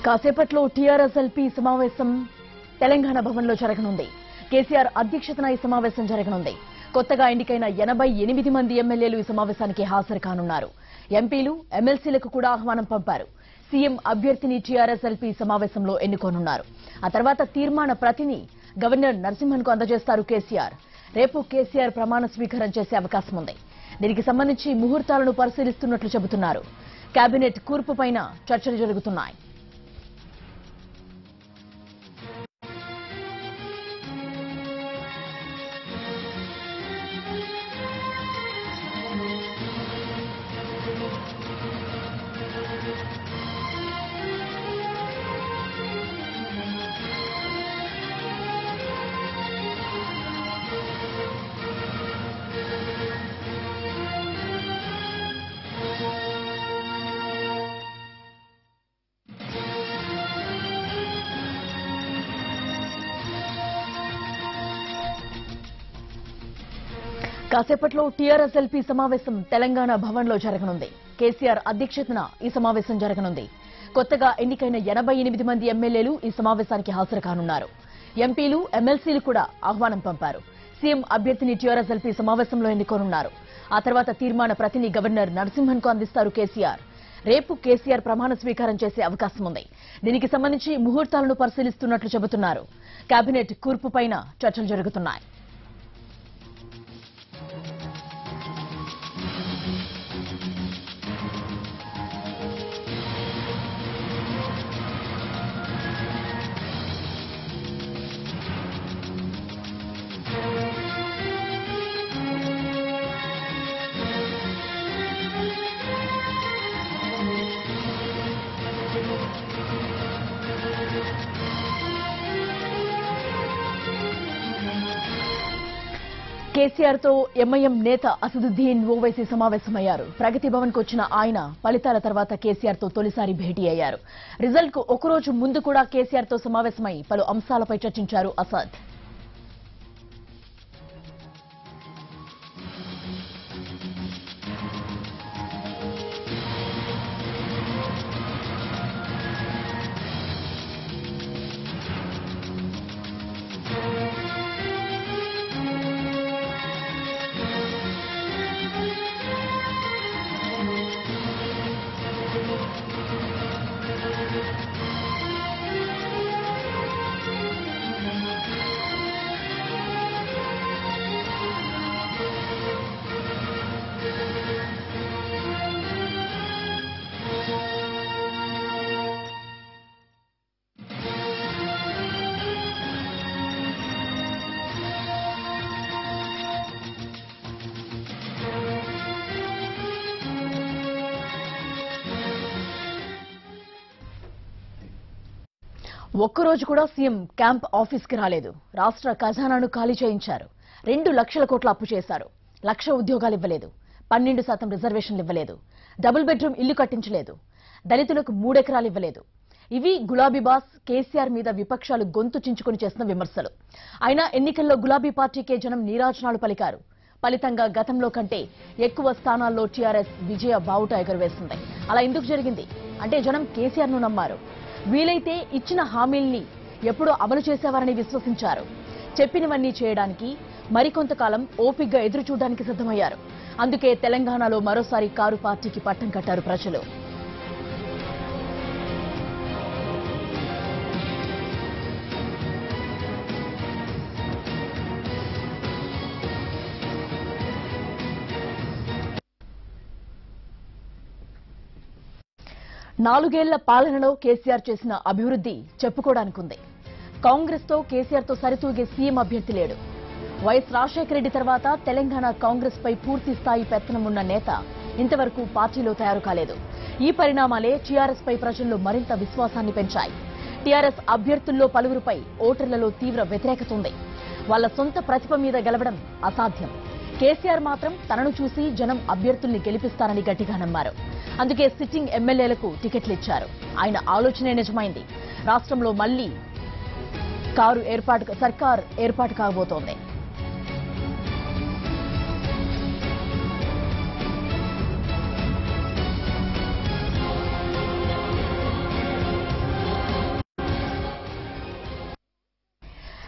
కాసేపట్లో TRS LP సమావేశం తెలంగాణ భవన్లో జరగనుంది కేసీఆర్ అధ్యక్షతన ఈ సమావేశం జరగనుంది కొత్తగా ఎన్నికైన ఎనభై ఎనిమిది మంది ఎమ్మెల్యేలు ఈ సమావేశానికి హాజరు కానున్నారు ఎంపీలు ఎమ్మెల్సీలకు కూడా ఆహ్వానం పంపారు సీఎం అభ్యర్థిని టీఆర్ఎస్ ఎల్పీ సమావేశంలో ఎన్నుకోనున్నారు ఆ తర్వాత తీర్మాన ప్రతిని గవర్నర్ నరసింహన్కు అందజేస్తారు కేసీఆర్ రేపు కేసీఆర్ ప్రమాణ స్వీకారం చేసే అవకాశం ఉంది దీనికి సంబంధించి ముహూర్తాలను పరిశీలిస్తున్నట్లు చెబుతున్నారు కేబినెట్ కూర్పుపైన చర్చలు జరుగుతున్నాయి కాసేపట్లో టీఆర్ఎస్ ఎల్పీ సమావేశం తెలంగాణ భవన్లో జరగనుంది కేసీఆర్ అధ్యక్షతన ఈ సమావేశం జరగనుంది కొత్తగా ఎన్నికైన ఎనభై ఎనిమిది మంది ఎమ్మెల్యేలు ఈ సమావేశానికి హాజరు కానున్నారు ఎంపీలు ఎమ్మెల్సీలు కూడా ఆహ్వానం పంపారు సీఎం అభ్యర్థిని టీఆర్ఎస్ ఎల్పీ సమావేశంలో ఎన్నుకోనున్నారు ఆ తర్వాత తీర్మాన ప్రతిని గవర్నర్ నరసింహన్కు అందిస్తారు కేసీఆర్ రేపు కేసీఆర్ ప్రమాణ స్వీకారం చేసే అవకాశం ఉంది దీనికి సంబంధించి ముహూర్తాలను పరిశీలిస్తున్నట్లు చెబుతున్నారు కేబినెట్ కూర్పుపైన చర్చలు జరుగుతున్నాయి కేసీఆర్ తో ఎంఐఎం నేత అసదుద్దీన్ ఓవైసీ సమావేశమయ్యారు ప్రగతి భవన్ కు వచ్చిన ఆయన ఫలితాల తర్వాత కేసీఆర్ తో తొలిసారి భేటీ అయ్యారు రిజల్ట్ కు ఒకరోజు ముందు కూడా కేసీఆర్ తో సమావేశమై పలు అంశాలపై చర్చించారు అసద్ ఒక్కరోజు కూడా సీఎం క్యాంప్ ఆఫీస్ కి రాలేదు రాష్ట్ర ఖజానాను ఖాళీ చేయించారు రెండు లక్షల కోట్ల అప్పు చేశారు లక్ష ఉద్యోగాలు ఇవ్వలేదు పన్నెండు శాతం రిజర్వేషన్లు ఇవ్వలేదు డబుల్ బెడ్రూమ్ ఇల్లు కట్టించలేదు దళితులకు మూడెకరాలు ఇవ్వలేదు ఇవి గులాబీ బాస్ కేసీఆర్ మీద విపక్షాలు గొంతు చించుకుని చేస్తున్న విమర్శలు అయినా ఎన్నికల్లో గులాబీ పార్టీకే జనం నీరాజనాలు పలికారు ఫలితంగా గతంలో కంటే ఎక్కువ స్థానాల్లో టీఆర్ఎస్ విజయ బావుట ఎగురవేస్తుంది అలా ఎందుకు జరిగింది అంటే జనం కేసీఆర్ ను నమ్మారు వీలైతే ఇచ్చిన హామీల్ని ఎప్పుడో అమలు చేసేవారని విశ్వసించారు చెప్పినవన్నీ చేయడానికి మరికొంతకాలం ఓపిగ్గా ఎదురు చూడడానికి సిద్ధమయ్యారు అందుకే తెలంగాణలో మరోసారి కారు పార్టీకి పట్టం కట్టారు ప్రజలు నాలుగేళ్ల పాలనలో కేసీఆర్ చేసిన అభివృద్ధి చెప్పుకోవడానికి ఉంది కాంగ్రెస్ తో కేసీఆర్ తో సరితూగే సీఎం అభ్యర్థి లేడు వైఎస్ రాజశేఖర రెడ్డి తర్వాత తెలంగాణ కాంగ్రెస్ పై పూర్తి స్థాయి పెత్తనం ఉన్న నేత ఇంతవరకు పార్టీలో తయారు కాలేదు ఈ పరిణామాలే టీఆర్ఎస్ పై ప్రజల్లో మరింత విశ్వాసాన్ని పెంచాయి టీఆర్ఎస్ అభ్యర్థుల్లో పలువురుపై ఓటర్లలో తీవ్ర వ్యతిరేకత ఉంది వాళ్ళ సొంత ప్రతిభ మీద గెలవడం అసాధ్యం కేసీఆర్ మాత్రం తనను చూసి జనం అభ్యర్థుల్ని గెలిపిస్తారని గట్టిగా నమ్మారు అందుకే సిట్టింగ్ ఎమ్మెల్యేలకు టికెట్లు ఇచ్చారు ఆయన ఆలోచనే నిజమైంది రాష్ట్రంలో మళ్లీ కారు ఏర్పాటు సర్కార్ ఏర్పాటు కాబోతోంది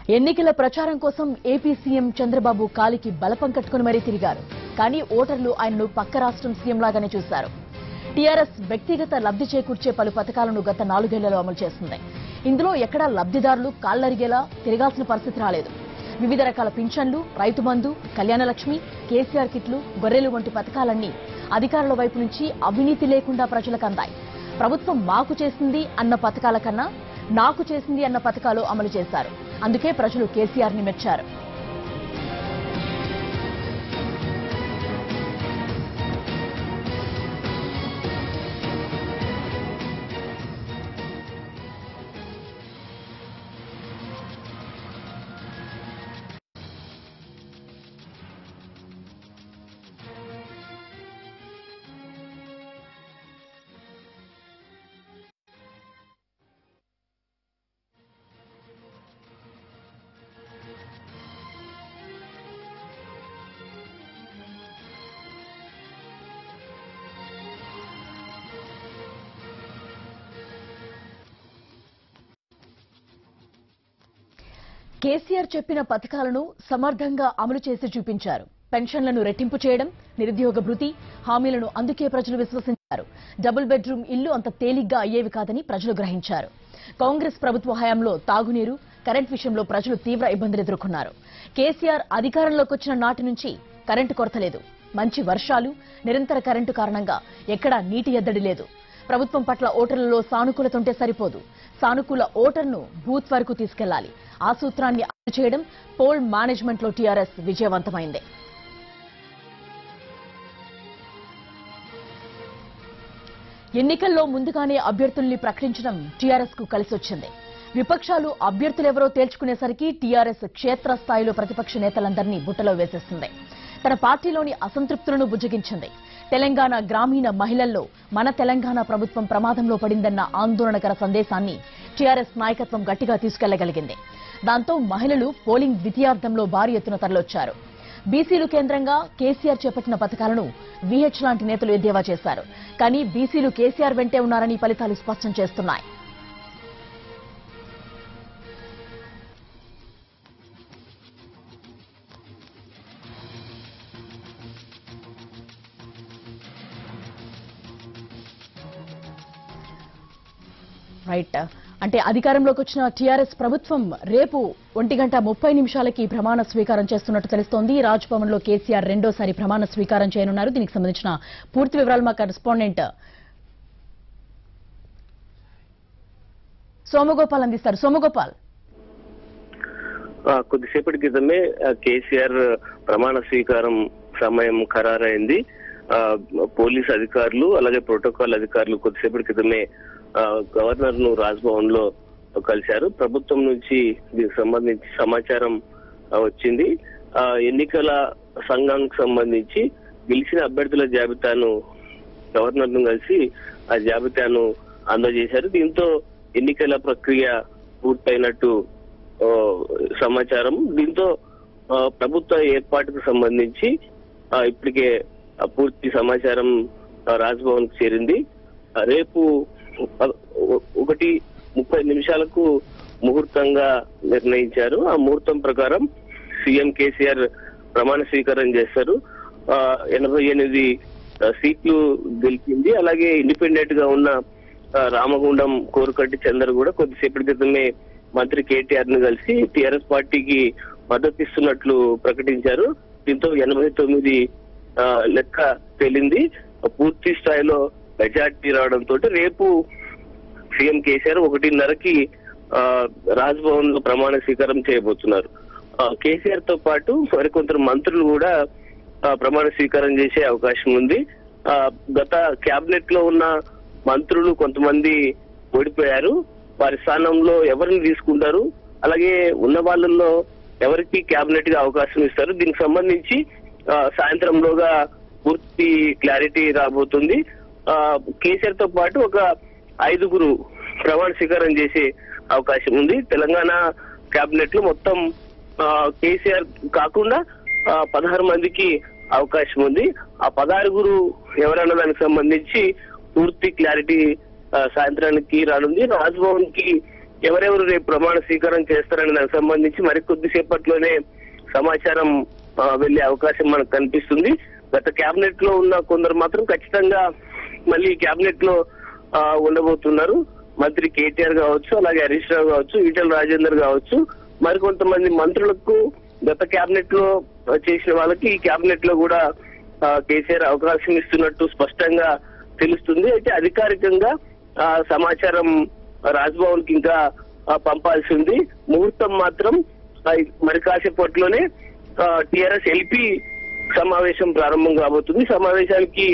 ఎన్నికల ప్రచారం కోసం ఏపీ సీఎం చంద్రబాబు కాలికి బలపం కట్టుకుని మరీ తిరిగారు కానీ ఓటర్లు ఆయనను పక్క రాష్ట్రం సీఎం లాగానే చూశారు టీఆర్ఎస్ వ్యక్తిగత లబ్ధి చేకూర్చే పలు పథకాలను గత నాలుగేళ్లలో అమలు చేస్తుంది ఇందులో ఎక్కడా లబ్ధిదారులు కాళ్లరిగేలా తిరగాల్సిన పరిస్థితి రాలేదు వివిధ రకాల పింఛన్లు రైతు బంధు కళ్యాణలక్ష్మి కేసీఆర్ కిట్లు గొర్రెలు వంటి పథకాలన్నీ అధికారుల వైపు నుంచి అవినీతి లేకుండా ప్రజలకు అందాయి ప్రభుత్వం మాకు చేసింది అన్న పథకాల కన్నా నాకు చేసింది అన్న పథకాలు అమలు చేశారు అందుకే ప్రజలు కేసీఆర్ ని మెచ్చారు కేసీఆర్ చెప్పిన పథకాలను సమర్థంగా అమలు చేసి చూపించారు పెన్షన్లను రెట్టింపు చేయడం నిరుద్యోగ భృతి హామీలను అందుకే ప్రజలు విశ్వసించారు డబుల్ బెడ్రూమ్ ఇల్లు అంత తేలిగ్గా అయ్యేవి కాదని ప్రజలు గ్రహించారు కాంగ్రెస్ ప్రభుత్వ హయాంలో తాగునీరు కరెంట్ విషయంలో ప్రజలు తీవ్ర ఇబ్బందులు ఎదుర్కొన్నారు కేసీఆర్ అధికారంలోకి వచ్చిన నాటి నుంచి కరెంటు కొరత లేదు మంచి వర్షాలు నిరంతర కరెంటు కారణంగా ఎక్కడా నీటి ఎద్దడి లేదు ప్రభుత్వం పట్ల ఓటర్లలో సానుకూలత ఉంటే సరిపోదు సానుకూల ఓటర్ను బూత్ వరకు తీసుకెళ్లాలి ఆ సూత్రాన్ని అమలు చేయడం పోల్ మేనేజ్మెంట్ లో టీఆర్ఎస్ విజయవంతమైంది ఎన్నికల్లో ముందుగానే అభ్యర్థుల్ని ప్రకటించడం టీఆర్ఎస్ కు కలిసొచ్చింది విపక్షాలు అభ్యర్థులెవరో తేల్చుకునేసరికి టీఆర్ఎస్ క్షేత్రస్థాయిలో ప్రతిపక్ష నేతలందరినీ బుట్టలో వేసేస్తుంది తన పార్టీలోని అసంతృప్తులను బుజ్జగించింది తెలంగాణ గ్రామీణ మహిళల్లో మన తెలంగాణ ప్రభుత్వం ప్రమాదంలో పడిందన్న ఆందోళనకర సందేశాన్ని టీఆర్ఎస్ నాయకత్వం గట్టిగా తీసుకెళ్లగలిగింది దాంతో మహిళలు పోలింగ్ ద్వితీయార్థంలో భారీ ఎత్తున తరలొచ్చారు బీసీలు కేంద్రంగా కేసీఆర్ చేపట్టిన పథకాలను వీహెచ్ లాంటి నేతలు ఎద్దేవా చేశారు కానీ బీసీలు కేసీఆర్ వెంటే ఉన్నారని ఫలితాలు స్పష్టం చేస్తున్నాయి రైట్ అంటే అధికారంలోకి వచ్చిన టీఆర్ఎస్ ప్రభుత్వం రేపు ఒంటి గంట ముప్పై నిమిషాలకి ప్రమాణ స్వీకారం చేస్తున్నట్టు తెలుస్తోంది రాజ్భవన్ లో కేసీఆర్ రెండోసారి ప్రమాణ స్వీకారం చేయనున్నారు దీనికి సంబంధించిన పూర్తి వివరాలు మా కరెస్పాండెంట్ సోమగోపాల్ అందిస్తారు సోమగోపాల్ ఆ, కొద్దిసేపటి క్రితమే ఆ, కేసీఆర్ ప్రమాణ స్వీకారం సమయం ఖరారైంది ఆ, పోలీస్ అధికారులు అలాగే ప్రోటోకాల్ అధికారులు కొద్దిసేపటి క్రితమే ఆ, గవర్నర్ ను రాజ్భవన్ లో కలిశారు ప్రభుత్వం నుంచి దీనికి సంబంధించి సమాచారం ఆ, వచ్చింది ఆ, ఎన్నికల సంఘానికి సంబంధించి గెలిచిన అభ్యర్థుల జాబితాను గవర్నర్ ను కలిసి ఆ జాబితాను అందజేశారు దీంతో ఎన్నికల ప్రక్రియ పూర్తయినట్టు ఆ, సమాచారం దీంతో ఆ, ప్రభుత్వ ఏర్పాటుకు సంబంధించి ఆ, ఇప్పటికే ఆ, పూర్తి సమాచారం ఆ, రాజ్భవన్ కు చేరింది ఆ, రేపు ప- ఒ- ఒకటి ముప్పై నిమిషాలకు ముహూర్తంగా నిర్ణయించారు ఆ ముహూర్తం ప్రకారం సీఎం కేసీఆర్ ప్రమాణ స్వీకారం చేస్తారు ఆ, ఎనభై ఎనిమిది ఆ, సీట్లు గెలిచింది అలాగే ఇండిపెండెంట్ గా ఉన్న ఆ, రామగుండం కోరుకట్టి చందర్ కూడా కొద్దిసేపటి క్రితమే మంత్రి కేటీఆర్ ను కలిసి టీఆర్ఎస్ పార్టీకి మద్దతు ఇస్తున్నట్లు ప్రకటించారు దీంతో ఎనభై తొమ్మిది ఆ, లెక్క తేలింది పూర్తి స్థాయిలో మెజార్టీ రావడంతో రేపు సీఎం కేసీఆర్ ఒకటిన్నరకి ఆ, రాజ్భవన్ లో ప్రమాణ స్వీకారం చేయబోతున్నారు ఆ, కేసీఆర్ తో పాటు మరికొందరు మంత్రులు కూడా ఆ, ప్రమాణ స్వీకారం చేసే అవకాశం ఉంది ఆ, గత కేబినెట్ లో ఉన్న మంత్రులు కొంతమంది ఓడిపోయారు వారి స్థానంలో ఎవరిని తీసుకుంటారు అలాగే ఉన్న వాళ్ళల్లో ఎవరికి కేబినెట్ గా అవకాశం ఇస్తారు దీనికి సంబంధించి ఆ, సాయంత్రంలోగా పూర్తి క్లారిటీ రాబోతుంది ఆ, కేసీఆర్ తో పాటు ఒక ఐదుగురు ప్రమాణ స్వీకారం చేసే అవకాశం ఉంది తెలంగాణ కేబినెట్ లో మొత్తం ఆ, కేసీఆర్ కాకుండా ఆ, పదహారు మందికి అవకాశం ఉంది ఆ పదహారుగురు ఎవరన్న దానికి సంబంధించి పూర్తి క్లారిటీ ఆ, సాయంత్రానికి రానుంది రాజ్భవన్ కి ఎవరెవరు రేపు ప్రమాణ స్వీకారం చేస్తారని దానికి సంబంధించి మరి కొద్దిసేపట్లోనే సమాచారం ఆ, వెళ్లే అవకాశం మనకు కనిపిస్తుంది గత కేబినెట్ లో ఉన్న కొందరు మాత్రం ఖచ్చితంగా మళ్ళీ కేబినెట్ లో ఆ, ఉండబోతున్నారు మంత్రి కేటీఆర్ కావచ్చు అలాగే హరీష్ రావు కావచ్చు ఈటెల రాజేందర్ కావచ్చు మరికొంతమంది మంత్రులకు గత కేబినెట్ లో ఆ, చేసిన వాళ్ళకి ఈ కేబినెట్ లో కూడా ఆ, కేసీఆర్ అవకాశం ఇస్తున్నట్టు స్పష్టంగా తెలుస్తుంది అయితే అధికారికంగా ఆ సమాచారం రాజ్భవన్ కి ఇంకా ఆ, పంపాల్సి ఉంది ముహూర్తం మాత్రం ఆ, మరి కాసేపట్లోనే టిఆర్ఎస్ ఎల్పి సమావేశం ప్రారంభం కాబోతుంది సమావేశానికి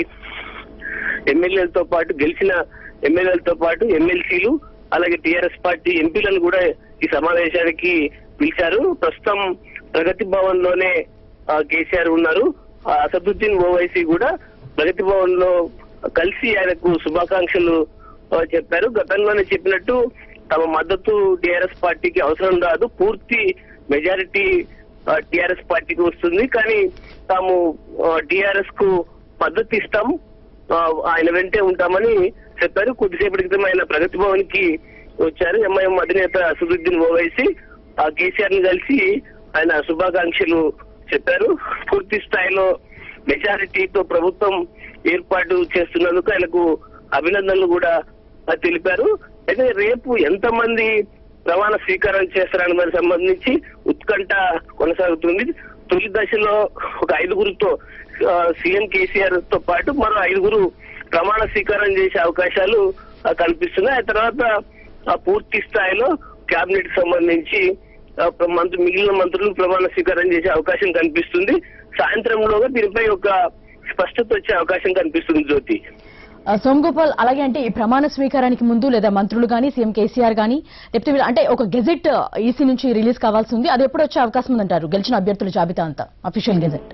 ఎమ్మెల్యేలతో పాటు గెలిచిన ఎమ్మెల్యేలతో పాటు ఎమ్మెల్సీలు అలాగే టిఆర్ఎస్ పార్టీ ఎంపీలను కూడా ఈ సమావేశానికి పిలిచారు ప్రస్తుతం ప్రగతి భవన్ లోనే ఆ, కేసీఆర్ ఉన్నారు ఆ, అసదుద్దీన్ ఓవైసీ కూడా ప్రగతి భవన్ లో కలిసి ఆయనకు శుభాకాంక్షలు ఆ, చెప్పారు గతంలోనే చెప్పినట్టు తమ మద్దతు టిఆర్ఎస్ పార్టీకి అవసరం రాదు పూర్తి మెజారిటీ టిఆర్ఎస్ పార్టీకి వస్తుంది కానీ తాము టిఆర్ఎస్ కు మద్దతు ఇస్తాం ఆ, ఆయన వెంటే ఉంటామని చెప్పారు కొద్దిసేపటి క్రితం ఆయన ప్రగతి భవన్ కి వచ్చారు ఎంఐఎం అధినేత అసదుద్దీన్ ఓవైసీ ఆ కేసీఆర్ ని కలిసి ఆయన శుభాకాంక్షలు చెప్పారు పూర్తి స్థాయిలో మెజారిటీతో ప్రభుత్వం ఏర్పాటు చేస్తున్నందుకు ఆయనకు అభినందనలు కూడా ఆ, తెలిపారు అయితే రేపు ఎంతమంది ప్రమాణ స్వీకారం చేస్తారని దానికి సంబంధించి ఉత్కంఠ కొనసాగుతుంది తొలి దశలో ఒక ఐదుగురితో ఆ, సీఎం కేసీఆర్ తో పాటు మరో ఐదుగురు ప్రమాణ స్వీకారం చేసే అవకాశాలు ఆ, కనిపిస్తున్నాయి ఆ తర్వాత ఆ, పూర్తి స్థాయిలో కేబినెట్ సంబంధించి ఆ, ప్ర- మంత్రి మిగిలిన మంత్రులు ప్రమాణ స్వీకారం చేసే అవకాశం కనిపిస్తుంది సాయంత్రంలోగా దీనిపై ఒక స్పష్టత వచ్చే అవకాశం కనిపిస్తుంది జ్యోతి ఆ, సోమగోపాల్ అలాగే అంటే ఈ ప్రమాణ స్వీకారానికి ముందు లేదా మంత్రులు కానీ సీఎం కేసీఆర్ కానీ లేకపోతే వీళ్ళు- అంటే ఒక గెజెట్ ఈసీ నుంచి రిలీజ్ కావాల్సి ఉంది అది ఎప్పుడు వచ్చే అవకాశం ఉందంటారు గెలిచిన అభ్యర్థుల జాబితా అంతా అఫీషియల్ గెజెట్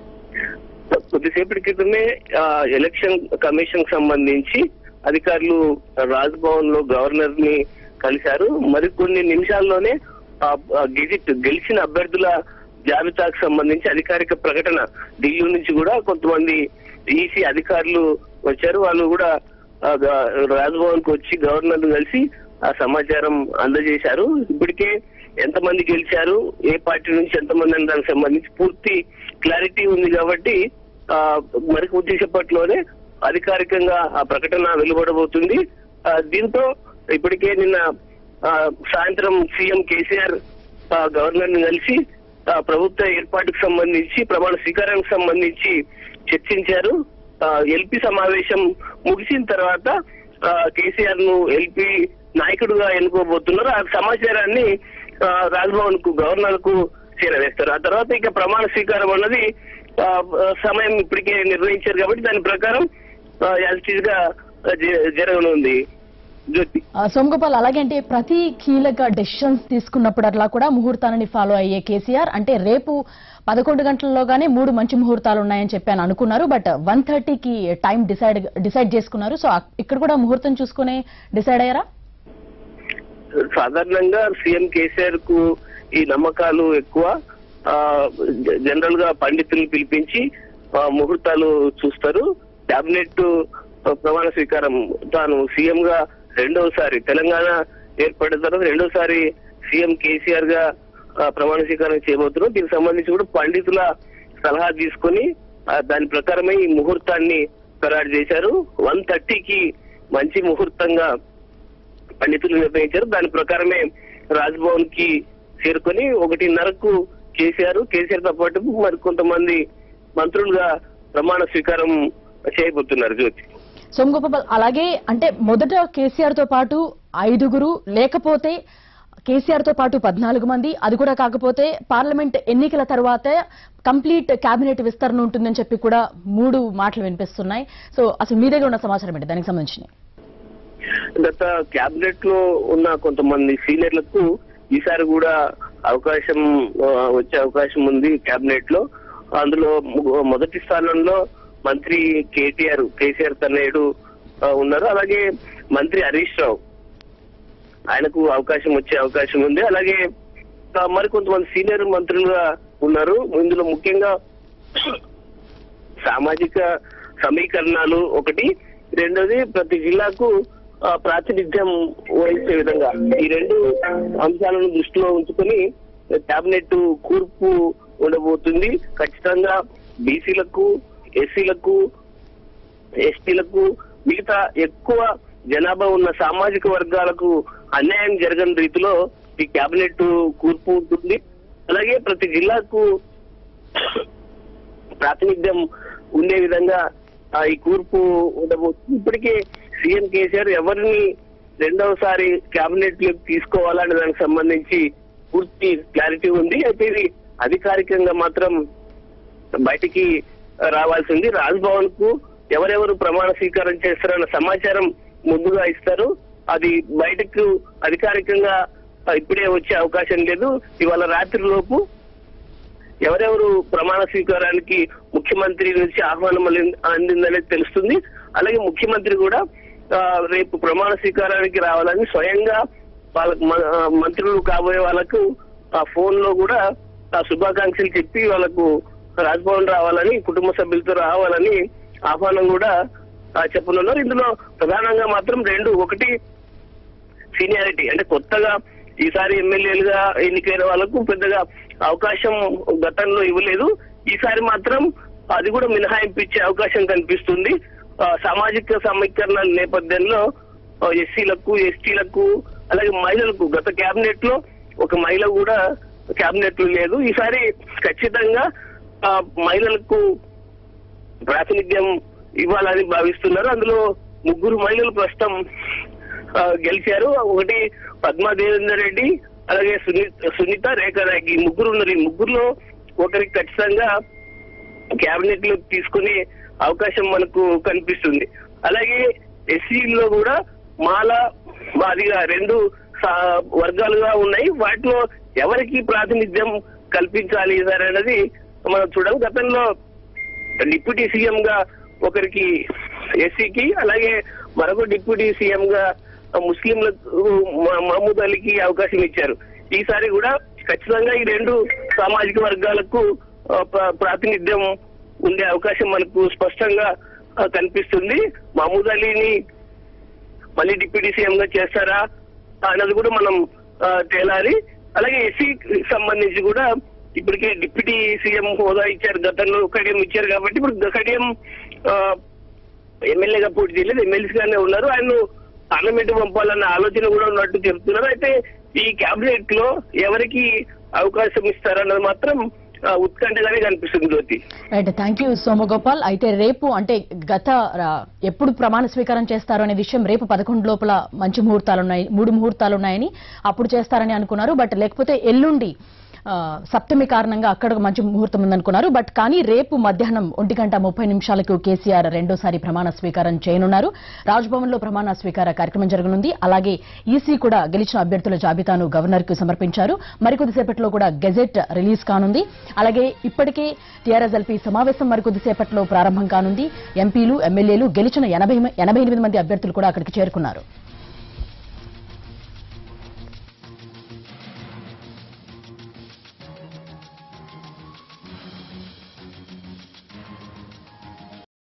కొద్దిసేపటి క్రితమే ఆ, ఎలక్షన్ కమిషన్ కి సంబంధించి అధికారులు రాజ్ భవన్ లో గవర్నర్ ని కలిశారు మరికొన్ని నిమిషాల్లోనే ఆ, ఆ, గెజిట్ గెలిచిన అభ్యర్థుల జాబితాకు సంబంధించి అధికారిక ప్రకటన ఢిల్లీ నుంచి కూడా కొంతమంది ఈసీ అధికారులు వచ్చారు వాళ్ళు కూడా ఆ, గ- రాజ్భవన్ కు వచ్చి గవర్నర్ కలిసి ఆ సమాచారం అందజేశారు ఇప్పటికే ఎంతమంది గెలిచారు ఏ పార్టీ నుంచి ఎంతమంది అని దానికి సంబంధించి పూర్తి క్లారిటీ ఉంది కాబట్టి ఆ, మరి కొద్దిసేపట్లోనే అధికారికంగా ఆ ప్రకటన వెలువడబోతుంది ఆ, దీంతో ఇప్పటికే నిన్న ఆ, సాయంత్రం సీఎం కేసీఆర్ ఆ, గవర్నర్ ని కలిసి ఆ, ప్రభుత్వ ఏర్పాటుకు సంబంధించి ప్రమాణ స్వీకారానికి సంబంధించి చర్చించారు ఎల్పి సమావేశం ముగిసిన తర్వాత ఆ, కేసీఆర్ ను ఎల్పి నాయకుడుగా ఎన్నుకోబోతున్నారు ఆ సమాచారాన్ని ఆ, రాజ్భవన్ కు గవర్నర్ కు చేరవేస్తారు ఆ తర్వాత ఇక ప్రమాణ స్వీకారం అన్నది ఆ, ఆ, సమయం ఇప్పటికే నిర్ణయించారు కాబట్టి దాని ప్రకారం యాజిటీజ్ గా జ- జరగనుంది జ్యోతి ఆ, సోమగోపాల్ అలాగే అంటే ప్రతి కీలక డెసిషన్స్ తీసుకున్నప్పుడు అట్లా కూడా ముహూర్తాలని ఫాలో అయ్యే కేసీఆర్ అంటే రేపు పదకొండు గంటల్లోగానే మూడు మంచి ముహూర్తాలు ఉన్నాయని చెప్పాను అనుకున్నారు బట్ వన్ థర్టీకి టైం డిసైడ్ డిసైడ్ చేసుకున్నారు సో అక్- ఇక్కడ కూడా ముహూర్తం చూసుకునే డిసైడ్ అయ్యారా సాధారణంగా సీఎం కేసీఆర్ కు ఈ నమ్మకాలు ఎక్కువ ఆ, జ- జనరల్ గా పండితుల్ని పిలిపించి ఆ, ముహూర్తాలు చూస్తారు కేబినెట్ ఆ, ప్రమాణ స్వీకారం తాను సీఎం గా రెండవసారి తెలంగాణ ఏర్పడిన తర్వాత రెండోసారి సీఎం కేసీఆర్ గా ఆ, ప్రమాణ స్వీకారం చేయబోతున్నారు దీనికి సంబంధించి కూడా పండితుల సలహా తీసుకొని ఆ, దాని ప్రకారమే ఈ ముహూర్తాన్ని ఖరారు చేశారు వన్ థర్టీకి మంచి ముహూర్తంగా పండితులు నిర్ణయించారు దాని ప్రకారమే రాజ్భవన్ కి చేరుకొని ఒకటిన్నరకు కేసీఆర్ కేసీఆర్ తో పాటు మరి కొంతమంది మంత్రులుగా ప్రమాణ స్వీకారం చేయబోతున్నారు జ్యోతి సోమగోపాల్ అలాగే అంటే మొదట కేసీఆర్ తో పాటు ఐదుగురు లేకపోతే కేసీఆర్ తో పాటు పద్నాలుగు మంది అది కూడా కాకపోతే పార్లమెంట్ ఎన్నికల తర్వాత కంప్లీట్ కేబినెట్ విస్తరణ ఉంటుందని చెప్పి కూడా మూడు మాటలు వినిపిస్తున్నాయి సో అసలు మీ దగ్గర ఉన్న సమాచారం ఏంటి దానికి సంబంధించి గత కేబినెట్ లో ఉన్న కొంతమంది సీనియర్లకు ఈసారి కూడా అవకాశం ఆ, వచ్చే అవకాశం ఉంది కేబినెట్ లో అందులో ము- మొదటి స్థానంలో మంత్రి కేటీఆర్ కేసీఆర్ తనయుడు ఆ, ఉన్నారు అలాగే మంత్రి హరీష్ రావు ఆయనకు అవకాశం వచ్చే అవకాశం ఉంది అలాగే ఆ, మరికొంతమంది సీనియర్ మంత్రులుగా ఉన్నారు ఇందులో ముఖ్యంగా సామాజిక సమీకరణాలు ఒకటి రెండోది ప్రతి జిల్లాకు ఆ, ప్రాతినిధ్యం వహించే విధంగా ఈ రెండు అంశాలను దృష్టిలో ఉంచుకొని కేబినెట్ కూర్పు ఉండబోతుంది ఖచ్చితంగా బీసీలకు ఎస్సీలకు ఎస్టీలకు మిగతా ఎక్కువ జనాభా ఉన్న సామాజిక వర్గాలకు అన్యాయం జరగని రీతిలో ఈ కేబినెట్ కూర్పు ఉంటుంది అలాగే ప్రతి జిల్లాకు ప్రాతినిధ్యం ఉండే విధంగా ఆ, ఈ కూర్పు ఉండబోతుంది ఇప్పటికే సీఎం కేసీఆర్ ఎవరిని రెండవసారి కేబినెట్ లోకి తీసుకోవాలనే దానికి సంబంధించి పూర్తి క్లారిటీ ఉంది అయితే ఇది అధికారికంగా మాత్రం బయటికి రావాల్సి ఉంది రాజ్భవన్ కు ఎవరెవరు ప్రమాణ స్వీకారం చేస్తారన్న సమాచారం ముందుగా ఇస్తారు అది బయటకు అధికారికంగా ఆ, ఇప్పుడే వచ్చే అవకాశం లేదు ఇవాళ రాత్రి లోపు ఎవరెవరు ప్రమాణ స్వీకారానికి ముఖ్యమంత్రి నుంచి ఆహ్వానం అంది- అందిందనేది తెలుస్తుంది అలాగే ముఖ్యమంత్రి కూడా ఆ, రేపు ప్రమాణ స్వీకారానికి రావాలని స్వయంగా వాళ్ళకు మ- ఆ, మంత్రులు కాబోయే వాళ్ళకు ఆ ఫోన్ లో కూడా ఆ శుభాకాంక్షలు చెప్పి వాళ్ళకు రాజ్భవన్ రావాలని కుటుంబ సభ్యులతో రావాలని ఆహ్వానం కూడా ఆ, చెప్పనున్నారు ఇందులో ప్రధానంగా మాత్రం రెండు ఒకటి సీనియారిటీ అంటే కొత్తగా ఈసారి ఎమ్మెల్యేలుగా ఎన్నికైన వాళ్ళకు పెద్దగా అవకాశం గతంలో ఇవ్వలేదు ఈసారి మాత్రం అది కూడా మినహాయింపు ఇచ్చే అవకాశం కనిపిస్తుంది ఆ, సామాజిక సమీకరణ నేపథ్యంలో ఆ, ఎస్సీలకు ఎస్టీలకు అలాగే మహిళలకు గత కేబినెట్ లో ఒక మహిళ కూడా కేబినెట్ లో లేదు ఈసారి ఖచ్చితంగా ఆ, మహిళలకు ప్రాతినిధ్యం ఇవ్వాలని భావిస్తున్నారు అందులో ముగ్గురు మహిళలు ప్రస్తుతం ఆ, గెలిచారు ఒకటి పద్మా దేవేందర్ రెడ్డి అలాగే సునీత సునీత రేఖ నాయక్ ఈ ముగ్గురు ఉన్నారు ఈ ముగ్గురులో ఒకరికి ఖచ్చితంగా కేబినెట్ లో తీసుకునే అవకాశం మనకు కనిపిస్తుంది అలాగే ఎస్సీలో కూడా మాల మాదిగా రెండు సా- వర్గాలుగా ఉన్నాయి వాటిలో ఎవరికి ప్రాతినిధ్యం కల్పించాలి సార్ అనేది మనం చూడాలి గతంలో డిప్యూటీ సీఎం గా ఒకరికి ఎస్సీకి అలాగే మరొక డిప్యూటీ సీఎం గా ముస్లింలకు మ- మహమూద్ అలీకి అవకాశం ఇచ్చారు ఈసారి కూడా ఖచ్చితంగా ఈ రెండు సామాజిక వర్గాలకు ఆ, ప్ర- ప్రాతినిధ్యం ఉండే అవకాశం మనకు స్పష్టంగా ఆ, కనిపిస్తుంది మహమూద్ అలీని మళ్ళీ డిప్యూటీ సీఎం గా చేస్తారా అన్నది కూడా మనం ఆ, తేలాలి అలాగే ఎస్సీ సంబంధించి కూడా ఇప్పటికే డిప్యూటీ సీఎం హోదా ఇచ్చారు గతంలో కడియం ఇచ్చారు కాబట్టి ఇప్పుడు కడియం ఆ, ఎమ్మెల్యేగా పోటీ చేయలేదు ఎమ్మెల్సీ గానే ఉన్నారు ఆయన పార్లమెంట్ పంపాలన్న ఆలోచన కూడా ఉన్నట్టు చెప్తున్నారు అయితే ఈ కేబినెట్ లో ఎవరికి అవకాశం ఇస్తారన్నది మాత్రం ఆ, ఉత్కంఠగానే కనిపిస్తుంది Jyoti right thank you Somagopal అయితే రేపు అంటే గత ఆ, ఎప్పుడు ప్రమాణ స్వీకారం చేస్తారు అనే విషయం రేపు పదకొండు లోపల మంచి ముహూర్తాలు ఉన్నాయి మూడు ముహూర్తాలు ఉన్నాయని అప్పుడు చేస్తారని అనుకున్నారు బట్ లేకపోతే ఎల్లుండి ఆ, సప్తమి కారణంగా అక్కడ ఒక మంచి ముహూర్తం ఉందనుకున్నారు బట్ కానీ రేపు మధ్యాహ్నం ఒంటి గంట ముప్పై నిమిషాలకు కేసీఆర్ రెండోసారి ప్రమాణ స్వీకారం చేయనున్నారు రాజ్భవన్ లో ప్రమాణ స్వీకార కార్యక్రమం జరగనుంది అలాగే ఈసీ కూడా గెలిచిన అభ్యర్థుల జాబితాను గవర్నర్ కు సమర్పించారు మరికొద్దిసేపట్లో కూడా గెజెట్ రిలీజ్ కానుంది అలాగే ఇప్పటికే టీఆర్ఎస్ ఎల్పీ సమావేశం మరికొద్దిసేపట్లో ప్రారంభం కానుంది ఎంపీలు ఎమ్మెల్యేలు గెలిచిన ఎనభై ఎనభై ఎనిమిది మంది అభ్యర్థులు కూడా అక్కడికి చేరుకున్నారు